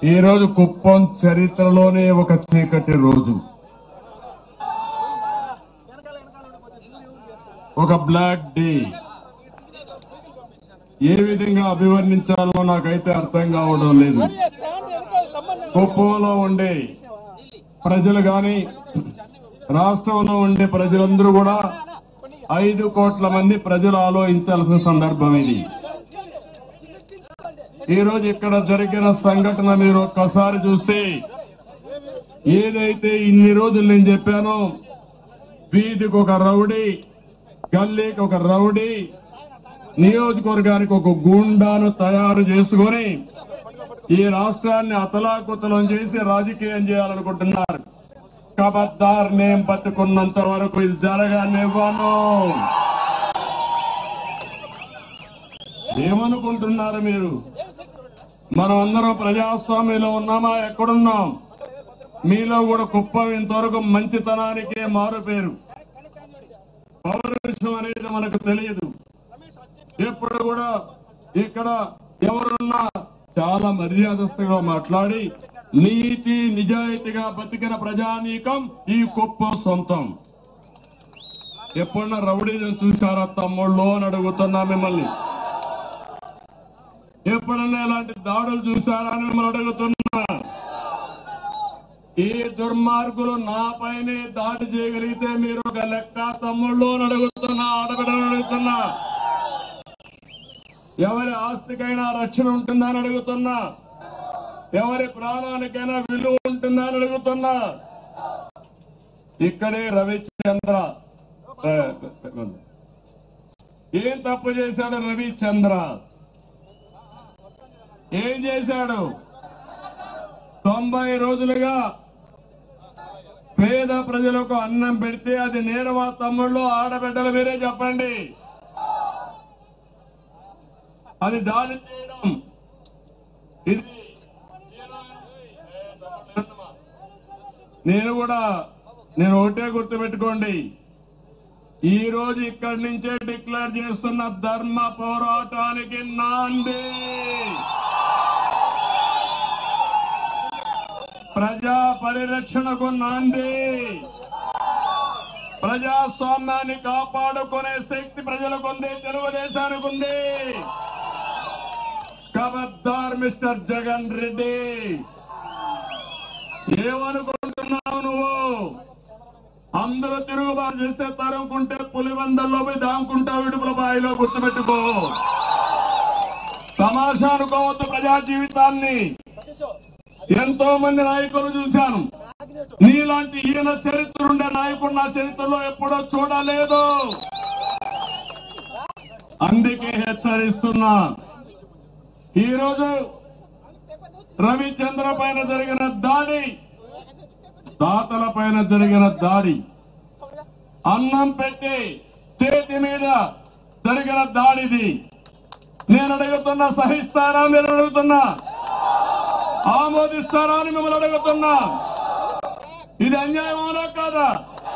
ఈ రోజు కుప్పం చరిత్రలోనే ఒక చీకటి రోజు ఒక బ్లాక్ డే ఏ విధంగా అభివర్ణించాలో నాకైతే అర్థం కావడం లేదు కుప్పంలో ఉండే ప్రజలు గాని రాష్ట్రంలో ఉండే ప్రజలందరూ కూడా ఐదు కోట్ల మంది ప్రజలు ఆలోచించాల్సిన సందర్భం ఇది ఈ రోజు ఇక్కడ జరిగిన సంఘటన మీరు ఒక్కసారి చూస్తే ఏదైతే ఇన్ని రోజులు నేను చెప్పానో వీధికి ఒక రౌడీ గల్లీకి ఒక రౌడీ నియోజకవర్గానికి ఒక గూండాను తయారు చేసుకొని ఈ రాష్ట్రాన్ని అతలాకుతలం చేసి రాజకీయం చేయాలనుకుంటున్నారు కబద్దార్ నేను పట్టుకున్నంత వరకు ఇది జరగనివ్వను ఏమనుకుంటున్నారు మీరు మనం అందరం ప్రజాస్వామ్యంలో ఉన్నామా ఎక్కడున్నాం మీలో కూడా కుప్పం ఇంతవరకు మంచితనానికే మారు పేరు పౌరుషం అనేది మనకు తెలియదు ఎప్పుడు కూడా ఇక్కడ ఎవరున్నా చాలా మర్యాదస్తుగా మాట్లాడి నీతి నిజాయితీగా బతికిన ప్రజానీకం ఈ కుప్పం సొంతం ఎప్పుడన్నా రౌడీజం చూసారా తమ్ముళ్ళు అని అడుగుతున్నా మిమ్మల్ని ఎప్పుడన్నా ఇలాంటి దాడులు చూసారా అని మిమ్మల్ని అడుగుతున్నా ఈ దుర్మార్గులు నాపైనే దాడి చేయగలిగితే మీరు ఒక లెక్క తమ్ముళ్ళు అని అడుగుతున్నా ఆడబిడ్డలు అడుగుతున్నా ఎవరి ఆస్తికైనా రక్షణ ఉంటుందా అని అడుగుతున్నా ఎవరి ప్రాణానికైనా విలువ ఉంటుందా అని అడుగుతున్నా ఇక్కడే రవిచంద్ర ఆ, ఏం తప్పు చేశాడు రవిచంద్ర ఏం చేశాడు తొంభై రోజులుగా పేద ప్రజలకు అన్నం పెడితే అది నేరమా తమ్ముళ్ళు ఆడబిడ్డలు మీరే చెప్పండి అది దాడి చేయడం ఇది నేను కూడా నేను ఒకటే గుర్తుపెట్టుకోండి ఈ రోజు ఇక్కడి నుంచే డిక్లేర్ చేస్తున్న ధర్మ పోరాటానికి నాంది ప్రజా పరిరక్షణకు నాంది ప్రజాస్వామ్యాన్ని కాపాడుకునే శక్తి ప్రజలకు ఉంది తెలుగుదేశానికి ఉంది కబద్దార్ మిస్టర్ జగన్ రెడ్డి ఏమనుకుంటున్నావు నువ్వు అందరూ తిరుగుబాటు చేస్తే తరుముకుంటే పులివందల్లో పోయి దాముకుంటావు ఇడుపుల బాయిలో గుర్తుపెట్టుకో తమాషా అనుకోవద్దు ప్రజా జీవితాన్ని ఎంతో మంది నాయకులు చూశాను నీలాంటి ఈయన చరిత్ర ఉండే నాయకుడు నా చరిత్రలో ఎప్పుడో చూడలేదు అందుకే హెచ్చరిస్తున్నా ఈ రోజు రవిచంద్ర పైన జరిగిన దాడి దాతల పైన జరిగిన దాడి అన్నం పెట్టి చేతి మీద జరిగిన దాడిది నేను అడుగుతున్నా సహిస్తారా మీరు అడుగుతున్నా ఆమోదిస్తారా అని మిమ్మల్ని అడుగుతున్నా ఇది అన్యాయం అవునా కాదా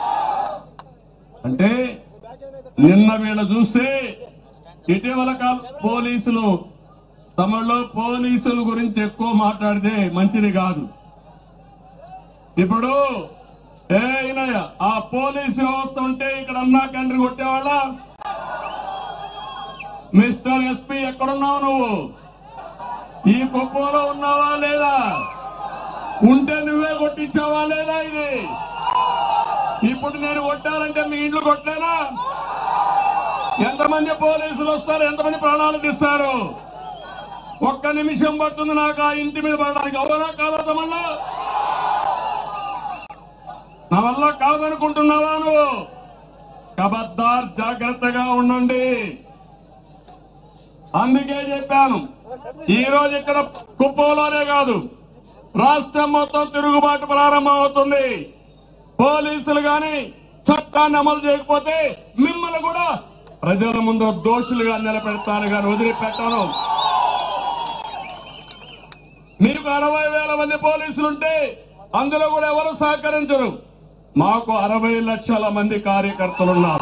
అంటే నిన్న వీళ్ళ చూస్తే ఇటీవల కాల పోలీసులు తమలో పోలీసుల గురించి ఎక్కువ మాట్లాడితే మంచిది కాదు ఇప్పుడు ఏ ఈయనయ్య, ఆ పోలీసు వ్యవస్థ ఉంటే ఇక్కడ అన్నా కండ్రి కొట్టేవాళ్ళ మిస్టర్ ఎస్పీ ఎక్కడున్నావు నువ్వు ఈ కుప్పంలో ఉన్నావా లేదా ఉంటే నువ్వే కొట్టించావా లేదా ఇది ఇప్పుడు నేను కొట్టాలంటే మీ ఇంట్లో కొట్టలేనా ఎంతమంది పోలీసులు వస్తారు ఎంతమంది ప్రాణాలు తీస్తారు ఒక్క నిమిషం పడుతుంది నాకు ఆ ఇంటి మీద పడడానికి అవునా కాదా మళ్ళా నా వల్ల కాదనుకుంటున్నావా నువ్వు కబద్దార్ జాగ్రత్తగా ఉండండి అందుకే చెప్పాను ఈ రోజు ఇక్కడ కుప్పంలోనే కాదు రాష్ట్రం మొత్తం తిరుగుబాటు ప్రారంభమవుతుంది పోలీసులు గాని చట్టాన్ని అమలు చేయకపోతే మిమ్మల్ని కూడా ప్రజల ముందు దోషులుగా నిలబెడతాను కానీ వదిలిపెట్టాను మీకు అరవై వేల మంది పోలీసులుంటే అందులో కూడా ఎవరు సహకరించరు మాకు అరవై లక్షల మంది కార్యకర్తలున్నారు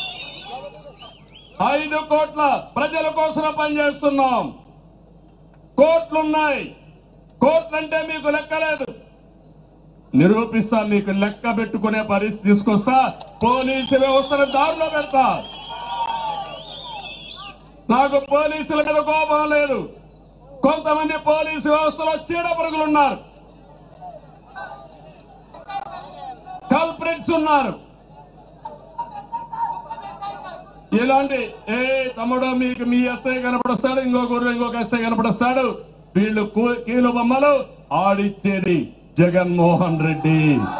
ఐదు కోట్ల ప్రజల కోసం పనిచేస్తున్నాం కోట్లున్నాయి కోట్లంటే మీకు లెక్కలేదు నిరూపిస్తా మీకు లెక్క పెట్టుకునే పరిస్థితి తీసుకొస్తా పోలీసు వ్యవస్థను దారిలో పెడతా నాకు పోలీసుల మీద కోపం లేదు కొంతమంది పోలీసు వ్యవస్థలో చీడ పురుగులున్నారు కల్ప్రిట్స్ ఉన్నారు ఇలాంటి ఏ తమ్ముడు మీకు మీ ఎస్ఐ కనపడొస్తాడు ఇంకో గుర్రు ఇంకొక ఎస్ఐ కనపడొస్తాడు వీళ్ళు కూ- కీలు బొమ్మలు ఆడిచ్చేది జగన్మోహన్ రెడ్డి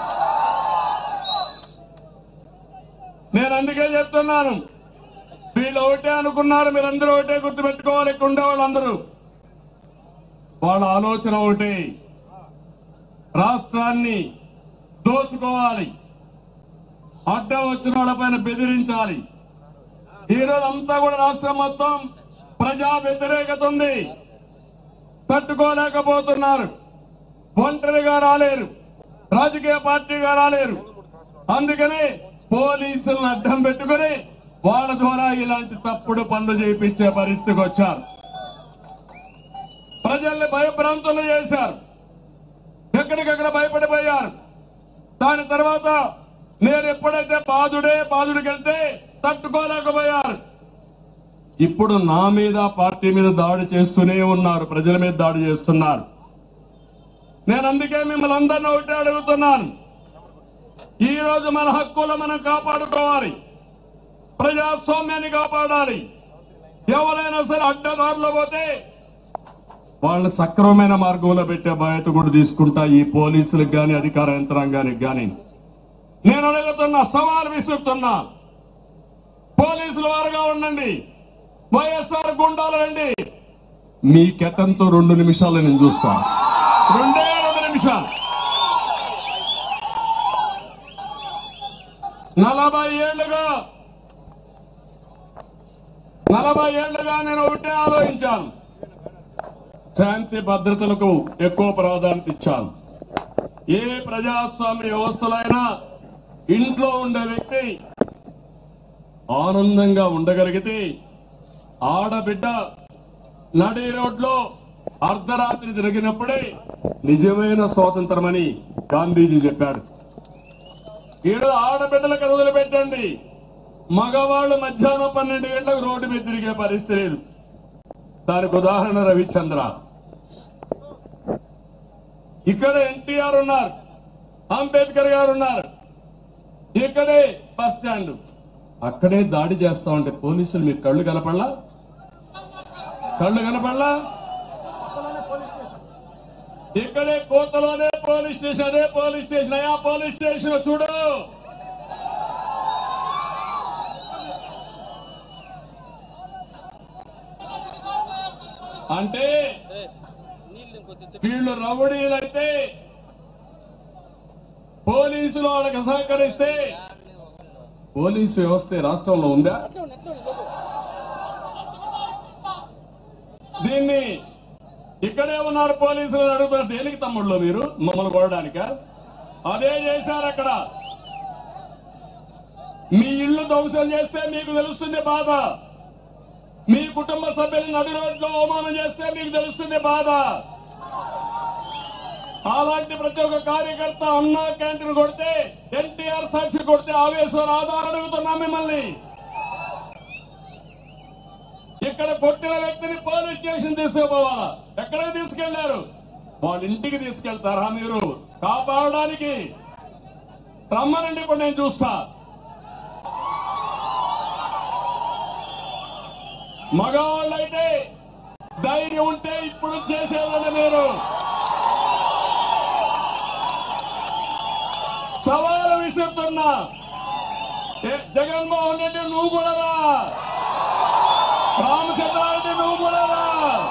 నేను అందుకే చెప్తున్నాను వీళ్ళు ఒకటే అనుకున్నారు మీరందరూ ఒకటే గుర్తుపెట్టుకోవాలి ఇక్కడ ఉండే వాళ్ళందరూ వాళ్ళ ఆలోచన ఒకటి రాష్ట్రాన్ని దోచుకోవాలి అడ్డం వచ్చిన వాళ్ళపైన బెదిరించాలి ఈ రోజు అంతా కూడా రాష్ట్రం మొత్తం ప్రజా వ్యతిరేకత ఉంది తట్టుకోలేకపోతున్నారు ఒంటరిగా రాలేరు రాజకీయ పార్టీగా రాలేరు అందుకని పోలీసులను అడ్డం పెట్టుకుని వాళ్ళ ద్వారా ఇలాంటి తప్పుడు పనులు చేయించే పరిస్థితికి వచ్చారు ప్రజల్ని భయభ్రాంతులు చేశారు ఎక్కడికక్కడ భయపడిపోయారు దాని తర్వాత నేను ఎప్పుడైతే బాధుడే బాధుడికి వెళ్తే తట్టుకోలేకపోయారు ఇప్పుడు నా మీద పార్టీ మీద దాడి చేస్తూనే ఉన్నారు ప్రజల మీద దాడి చేస్తున్నారు నేను అందుకే మిమ్మల్ని అందరినీ ఒకటే అడుగుతున్నాను ఈ రోజు మన హక్కులు మనం కాపాడుకోవాలి ప్రజాస్వామ్యాన్ని కాపాడాలి ఎవరైనా సరే అడ్డదారిలో పోతే వాళ్ళని సక్రమమైన మార్గంలో పెట్టే బాధ్యత కూడా తీసుకుంటా ఈ పోలీసులకు గాని అధికార యంత్రాంగానికి గాని నేను అడుగుతున్నా సవాల్ విసురుతున్నా పోలీసులు వారుగా ఉండండి వైఎస్ఆర్ గుండాలు రండి మీ కెతంతో రెండు నిమిషాలు నేను చూస్తా రెండే రెండు నిమిషాలు నలభై ఏళ్లుగా నలభై ఏళ్లుగా నేను ఒకటే ఆలోచించాను శాంతి భద్రతలకు ఎక్కువ ప్రాధాన్యత ఇచ్చాను ఏ ప్రజాస్వామ్య వ్యవస్థలైనా ఇంట్లో ఉండే వ్యక్తి ఆనందంగా ఉండగలిగితే ఆడబిడ్డ నడి రోడ్లో అర్ధరాత్రి తిరిగినప్పుడే నిజమైన స్వాతంత్రమని గాంధీజీ చెప్పాడు ఈరోజు ఆడబిడ్డలకు వదిలి పెట్టండి మగవాళ్ళు మధ్యాహ్నం పన్నెండు గంటలకు రోడ్డు మీద తిరిగే పరిస్థితి లేదు దానికి ఉదాహరణ రవిచంద్ర ఇక్కడ ఎన్టీఆర్ ఉన్నారు అంబేద్కర్ గారు ఉన్నారు ఇక్కడే బస్ స్టాండ్ అక్కడే దాడి చేస్తా ఉంటే పోలీసులు మీకు కళ్ళు కనపడలా కళ్ళు కనపడలా ఇక్కడే కోతలోనే పోలీస్ స్టేషన్ అదే పోలీస్ స్టేషన్ అయ్యా పోలీస్ స్టేషన్ చూడు అంటే వీళ్ళు రౌడీలైతే పోలీసులు వాళ్ళకి సహకరిస్తే పోలీసు వ్యవస్థ ఈ రాష్ట్రంలో ఉందా దీన్ని ఇక్కడే ఉన్నారు పోలీసులు అని అడుగుతారు దేనికి తమ్ముళ్ళు మీరు మమ్మల్ని కొనడానిక అదే చేశారు అక్కడ మీ ఇల్లు ధ్వంసం చేస్తే మీకు తెలుస్తుంది బాధ మీ కుటుంబ సభ్యులు నడి రోడ్లో అవమానం చేస్తే మీకు తెలుస్తుంది బాధ అలాంటి ప్రతి ఒక్క కార్యకర్త అన్నా క్యాంటీన్ కొడితే ఎన్టీఆర్ సాక్షి కొడితే ఆవేశం ఆధారం అడుగుతున్నా మిమ్మల్ని ఇక్కడ కొట్టిన వ్యక్తిని పోలీస్ స్టేషన్ తీసుకుపోవాలా ఎక్కడికి తీసుకెళ్లారు వాళ్ళ ఇంటికి తీసుకెళ్తారా మీరు కాపాడడానికి రమ్మనండి ఇప్పుడు నేను చూస్తా మగవాళ్ళైతే ధైర్యం ఉంటే ఇప్పుడు చేసేవాళ్ళని మీరు సవాలు విసురుతున్నా ఏ, జగన్మోహన్ రెడ్డి నువ్వు కూడా రా రామచంద్రారెడ్డి నువ్వు కూడా రా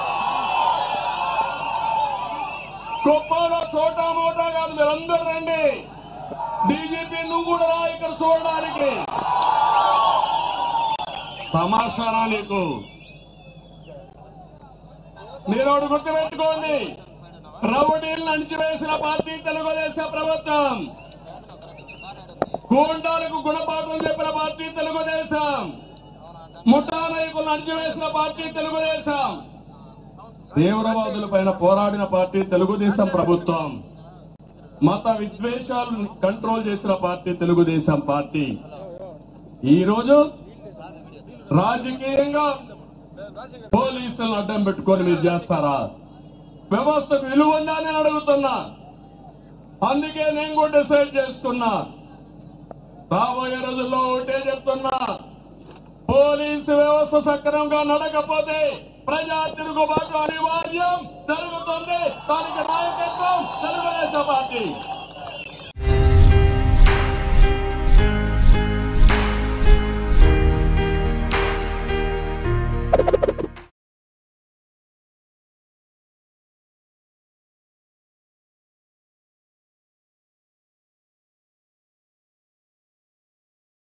కుప్పంలో చోటా మోటా కాదు మీరందరూ రండి డీజీపీ నువ్వు కూడా రా ఇక్కడ చూడడానికి తమాషానా నీకు మీరు ఒకటి గుర్తుపెట్టుకోండి రౌడీలను అణిచివేసిన పార్టీ తెలుగుదేశం ప్రభుత్వం గూండాలకు గుణపాఠం చెప్పిన పార్టీ తెలుగుదేశం ముఠా నాయకులను అణిచివేసిన పార్టీ తెలుగుదేశం తీవ్రవాదుల పైన పోరాడిన పార్టీ తెలుగుదేశం ప్రభుత్వం మత విద్వేషాలను కంట్రోల్ చేసిన పార్టీ తెలుగుదేశం పార్టీ ఈ రోజు రాజకీయంగా పోలీసులను అడ్డం పెట్టుకొని మీరు చేస్తారా వ్యవస్థకు విలువ ఉందా అని అడుగుతున్నా అందుకే నేను కూడా డిసైడ్ చేసుకున్నా రాబోయే రోజుల్లో ఒకటే చెప్తున్నా పోలీసు వ్యవస్థ సక్రమంగా నడకపోతే ప్రజా తిరుగుబాటు అనివార్యం జరుగుతుంది దానికి నాయకత్వం తెలుగుదేశం పార్టీ